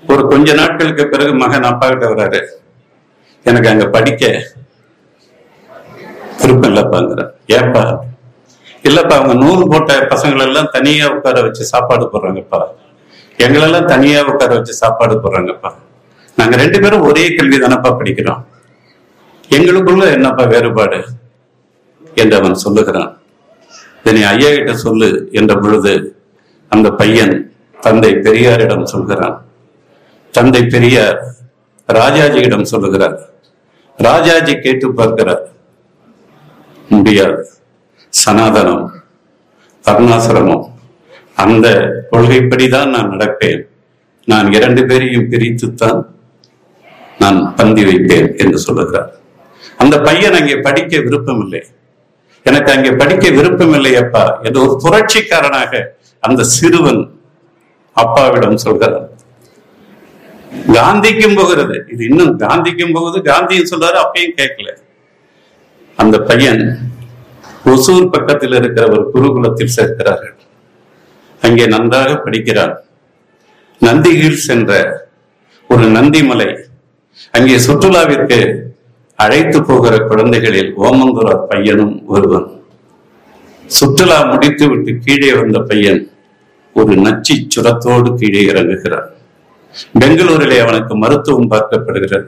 ஒரு கொஞ்ச நாட்களுக்கு பிறகு மகன் அப்பா கிட்ட வர்றாரு எனக்கு அங்க படிக்க விருப்பம் இல்லப்பாங்கிற ஏப்பா இல்லப்பா அவங்க நூல் போட்ட பசங்களை எல்லாம் தனியா உட்கார வச்சு சாப்பாடு போடுறாங்கப்பா எங்களெல்லாம் தனியா உட்கார வச்சு சாப்பாடு போடுறாங்கப்பா நாங்க ரெண்டு பேரும் ஒரே கல்வி தானப்பா படிக்கிறோம் எங்களுக்குள்ள என்னப்பா வேறுபாடு என்று அவன் சொல்லுகிறான் இதை நீ ஐயா கிட்ட சொல்லு என்ற பொழுது அந்த பையன் தந்தை பெரியாரிடம் சொல்கிறான் தந்தை பெரியார் ராஜாஜியிடம் சொல்லுகிறார் ராஜாஜி கேட்டு பார்க்கிறார் முடியாது சனாதனம் வர்ணாசிரமம் அந்த கொள்கைப்படிதான் நான் நடப்பேன் நான் இரண்டு பேரையும் பிரித்துத்தான் நான் பந்தி வைப்பேன் என்று சொல்லுகிறார் அந்த பையன் அங்கே படிக்க விருப்பம் இல்லை எனக்கு அங்கே படிக்க விருப்பம் இல்லை அப்பா என்று ஒரு புரட்சிக்காரனாக அந்த சிறுவன் அப்பாவிடம் சொல்கிறார் காந்திக்கும் போகிறது இது இன்னும் காந்திக்கும் போகுது காந்தியும் சொல்றாரு அப்பயும் கேட்கல அந்த பையன் ஒசூர் பக்கத்தில் இருக்கிற ஒரு குருகுலத்தில் சேர்க்கிறார்கள் அங்கே நன்றாக படிக்கிறான் நந்திகில் சென்ற ஒரு நந்திமலை அங்கே சுற்றுலாவிற்கு அழைத்து போகிற குழந்தைகளில் ஓமந்துரார் பையனும் ஒருவன் சுற்றுலா முடித்து விட்டு கீழே வந்த பையன் ஒரு நச்சி சுரத்தோடு கீழே இறங்குகிறான் பெங்களூரிலே அவனுக்கு மருத்துவம் பார்க்கப்படுகிறது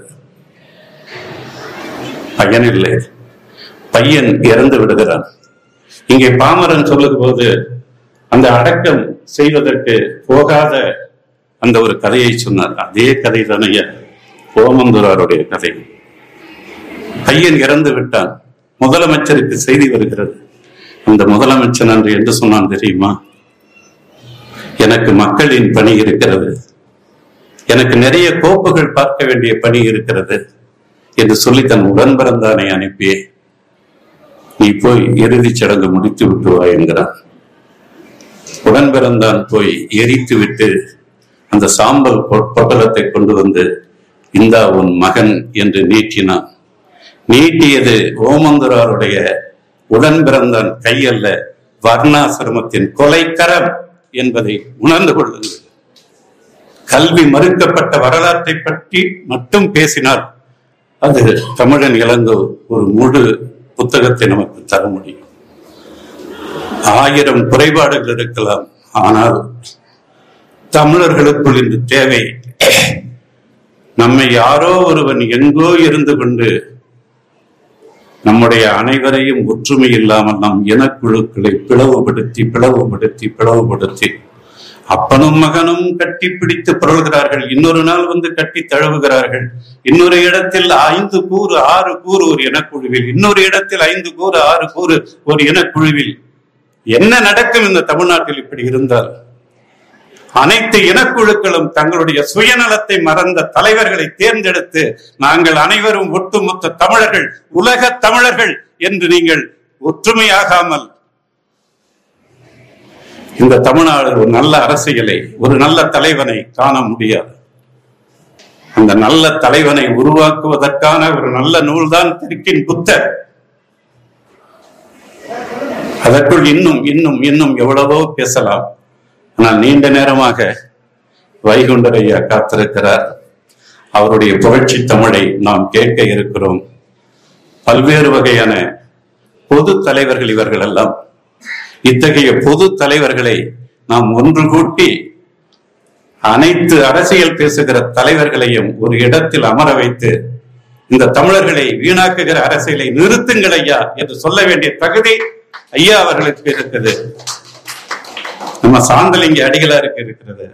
பையன் இல்லை பையன் இறந்து விடுகிறான் இங்கே பாமரன் சொல்லும் போது அந்த அடக்கம் செய்வதற்கு போகாத அந்த ஒரு கதையை சொன்னார் அதே கதை தானைய ஓமந்துராருடைய கதை பையன் இறந்து விட்டான் முதலமைச்சருக்கு செய்தி வருகிறது அந்த முதலமைச்சர் அன்று என்று சொன்னான் தெரியுமா எனக்கு மக்களின் பணி இருக்கிறது எனக்கு நிறைய கோப்புகள் பார்க்க வேண்டிய பணி இருக்கிறது என்று சொல்லி தன் உடன் பிறந்தானை அனுப்பியே நீ போய் இறுதிச் சடங்கு முடித்து விட்டு வா என்கிறான் உடன் பிறந்தான் போய் எரித்து விட்டு அந்த சாம்பல் பொ- பொட்டலத்தை கொண்டு வந்து இந்தா உன் மகன் என்று நீட்டினான் நீட்டியது ஓமந்துராருடைய உடன் பிறந்தான் கையல்ல வர்ணாசிரமத்தின் கொலைக்கரம் என்பதை உணர்ந்து கொள்ளுங்கள் கல்வி மறுக்கப்பட்ட வரலாற்றை பற்றி மட்டும் பேசினால் அது தமிழன் இளங்கோ ஒரு முழு புத்தகத்தை நமக்கு தர முடியும் ஆயிரம் குறைபாடுகள் இருக்கலாம் ஆனால் தமிழர்களுக்குள் இந்த தேவை நம்மை யாரோ ஒருவன் எங்கோ இருந்து கொண்டு நம்முடைய அனைவரையும் ஒற்றுமை இல்லாமல் நம் இனக்குழுக்களை பிளவுபடுத்தி பிளவுபடுத்தி பிளவுபடுத்தி அப்பனும் மகனும் கட்டி பிடித்து புரள்கிறார்கள் இன்னொரு நாள் வந்து கட்டி தழுவுகிறார்கள் இன்னொரு இடத்தில் ஐந்து கூறு ஆறு கூறு ஒரு இனக்குழுவில் இன்னொரு இடத்தில் ஐந்து கூறு ஆறு கூறு ஒரு இனக்குழுவில் என்ன நடக்கும் இந்த தமிழ்நாட்டில் இப்படி இருந்தால் அனைத்து இனக்குழுக்களும் தங்களுடைய சுயநலத்தை மறந்த தலைவர்களை தேர்ந்தெடுத்து நாங்கள் அனைவரும் ஒட்டுமொத்த தமிழர்கள் உலக தமிழர்கள் என்று நீங்கள் ஒற்றுமையாகாமல் இந்த தமிழ்நாடு ஒரு நல்ல அரசியலை ஒரு நல்ல தலைவனை காண முடியாது அந்த நல்ல தலைவனை உருவாக்குவதற்கான ஒரு நல்ல நூல்தான் திருக்கின் புத்தர் அதற்குள் இன்னும் இன்னும் இன்னும் எவ்வளவோ பேசலாம் ஆனால் நீண்ட நேரமாக வைகுண்டர் ஐயா காத்திருக்கிறார் அவருடைய புகழ்ச்சி தமிழை நாம் கேட்க இருக்கிறோம் பல்வேறு வகையான பொது தலைவர்கள் இவர்கள் எல்லாம் இத்தகைய பொது தலைவர்களை நாம் ஒன்று கூட்டி அனைத்து அரசியல் பேசுகிற தலைவர்களையும் ஒரு இடத்தில் அமர வைத்து இந்த தமிழர்களை வீணாக்குகிற அரசியலை நிறுத்துங்கள் ஐயா என்று சொல்ல வேண்டிய தகுதி ஐயா அவர்களுக்கு இருக்குது நம்ம சாந்தலிங்க அடிகளாருக்கு இருக்கிறது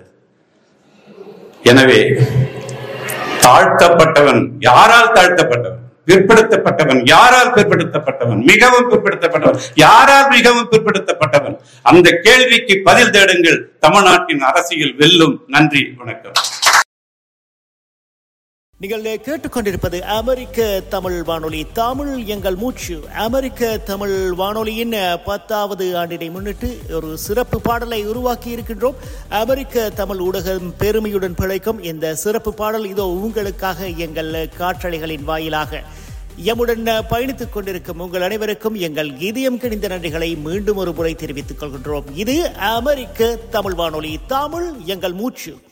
எனவே தாழ்த்தப்பட்டவன் யாரால் தாழ்த்தப்பட்டவன் பிற்படுத்தப்பட்டவன் யாரால் பிற்படுத்தப்பட்டவன் மிகவும் பிற்படுத்தப்பட்டவன் யாரால் மிகவும் பிற்படுத்தப்பட்டவன் அந்த கேள்விக்கு பதில் தேடுங்கள் தமிழ்நாட்டின் அரசியல் வெல்லும் நன்றி வணக்கம் நீங்கள் கேட்டுக்கொண்டிருப்பது அமெரிக்க தமிழ் வானொலி தமிழ் எங்கள் மூச்சு அமெரிக்க தமிழ் வானொலியின் பத்தாவது ஆண்டினை முன்னிட்டு ஒரு சிறப்பு பாடலை உருவாக்கி இருக்கின்றோம் அமெரிக்க தமிழ் ஊடகம் பெருமையுடன் பிழைக்கும் இந்த சிறப்பு பாடல் இதோ உங்களுக்காக எங்கள் காற்றலைகளின் வாயிலாக எம்முடன் பயணித்துக் கொண்டிருக்கும் உங்கள் அனைவருக்கும் எங்கள் இதயம் கிணிந்த நன்றிகளை மீண்டும் ஒரு முறை தெரிவித்துக் கொள்கின்றோம் இது அமெரிக்க தமிழ் வானொலி தமிழ் எங்கள் மூச்சு